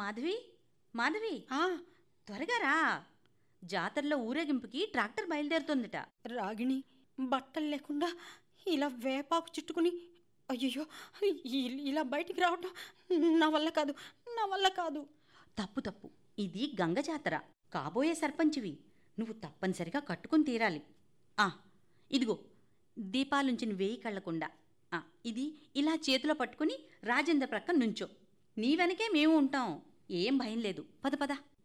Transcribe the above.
మాధవి మాధవి ఆ, త్వరగా రా జాతరలో ఊరేగింపుకి ట్రాక్టర్ బయలుదేరుతోందిట రాగిణి బట్టలు లేకుండా ఇలా వేపాకు చుట్టుకుని అయ్యో ఇలా బయటికి రావటం నా వల్ల కాదు నా వల్ల కాదు తప్పు తప్పు ఇది గంగ జాతర కాబోయే సర్పంచివి నువ్వు తప్పనిసరిగా కట్టుకుని తీరాలి ఆ ఇదిగో దీపాలుంచిన వేయి కళ్ళకుండా ఆ ఇది ఇలా చేతిలో పట్టుకుని రాజేంద్ర ప్రక్క నుంచో నీ వెనకే మేము ఉంటాం ఏం భయం లేదు పద పద